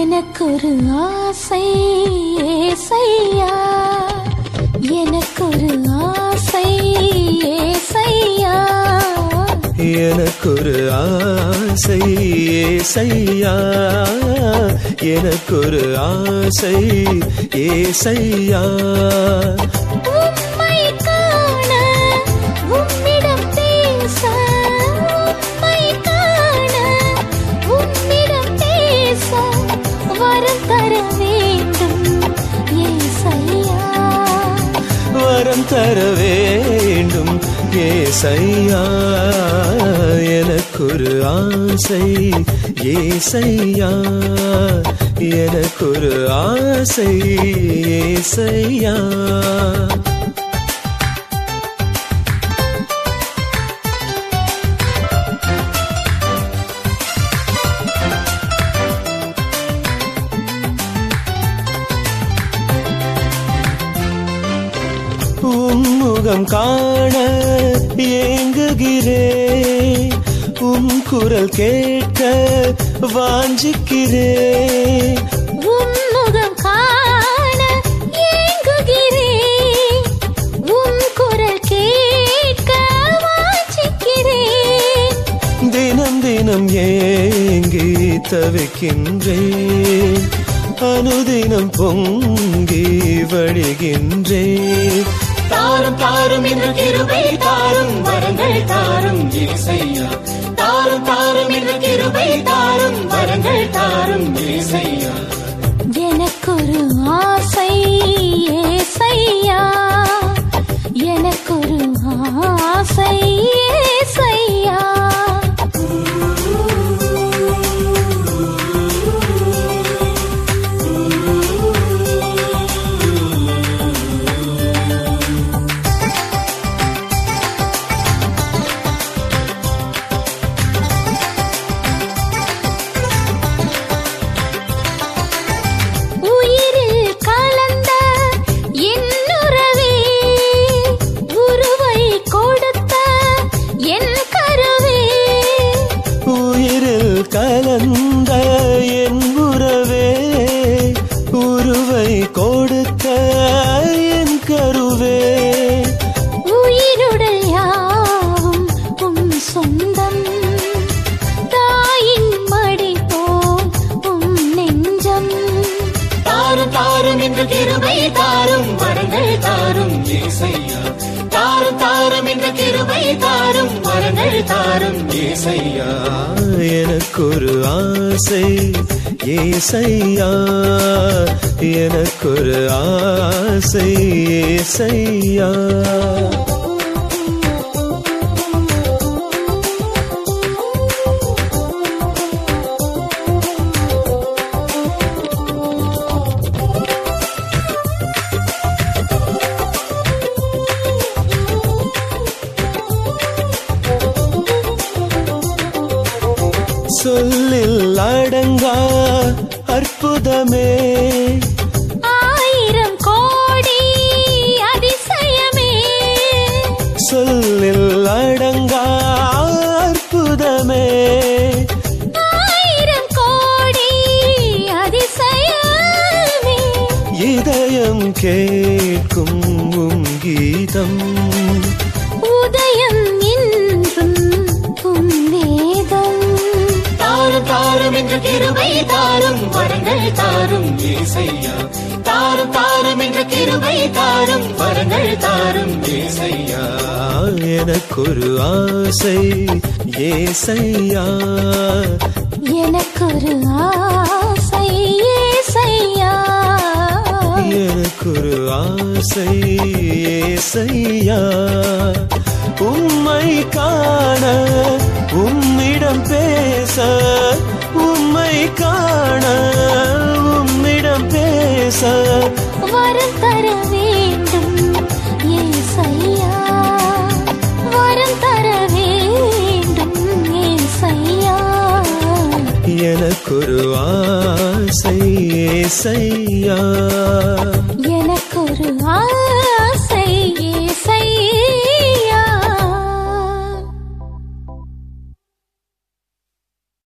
எனக்கொரு ஆசை ஏசையா எனக்கொரு ஆசை ஏசையா எனக்கொரு ஆசை ஏசையா எனக்கொரு ஆசை ஏசையா உம்மை காண உம்மிடம் பேச உம்மை காண உம்மிடம் பேச வரம் தர வேண்டும் ஏசையா வரம் தர வேண்டும் ஏசையா எனக்கொரு ஆசை ஏசையா எனக்கொரு ஆசை ஏசையா உம்முகம் காண ஏங்குகிறே உம் குரல் கேட்க வாஞ்சிக்கிறே உம்முகம் காண ஏங்குகிறேன் உம் குரல் கேட்க வாஞ்சிக்கிறேன் தினம் தினம் ஏங்கி தவிக்கின்றேன் அனுதினம் பொங்கி வழிகின்றேன் தாரும் தாரும் என்று கிருபை தாரும் வரங்கள் தாரும் ஏசையா தாரும் தாரும் என்று கிருபை தாரும் வரங்கள் தாரும் ஏசையா எனக்கொரு ஆசை ஏசையா எனக்கொரு ஆசை ஏசையா உயிரில் கலந்த என்னுறவே உருவை கொடுத்த என் கருவே உயிரில் கலந்த என் உறவே உருவை கொடுத்த என் கருவே உயிருடல் யாவும் உம் சொந்தம் தாயின் மடி போல் உம் நெஞ்சம் தாரும் தாரும் என்று கிருபை தாரும் வரங்கள் தாரும் ஏசையா தாரும் தாரும் என்று கிருபை தாரும் வரங்கள் தாரும் ஏசையா எனக்கொரு ஆசை ஏசையா எனக்கொரு ஆசை ஏசையா சொல்லில் அடங்கா அற்புதமே ஆயிரம் கோடி அதிசயமே சொல்லில் அடங்கா அற்புதமே ஆயிரம் கோடி அதிசயமே இதயம் கேட்கும் உம் கீதம் உதயம் என்றும் உம் வேதம் தாரும் தாரும் என்று கிருபை தாரும் வரங்கள் தாரும் ஏசையா தாரும் தாரும் என்று கிருபை தாரும் வரங்கள் தாரும் ஏசையா எனக்கொரு ஆசை ஏசையா எனக்கொரு ஆசை ஏசையா எனக்கொரு ஆசை ஏசையா உம்மை காண உம்மிடம் பேச உம்மை காண உம்மிடம் பேச வரம் தர வேண்டும் ஏசையா வரம் தர வேண்டும் ஏசையா எனக்கொரு ஆசை ஏசையா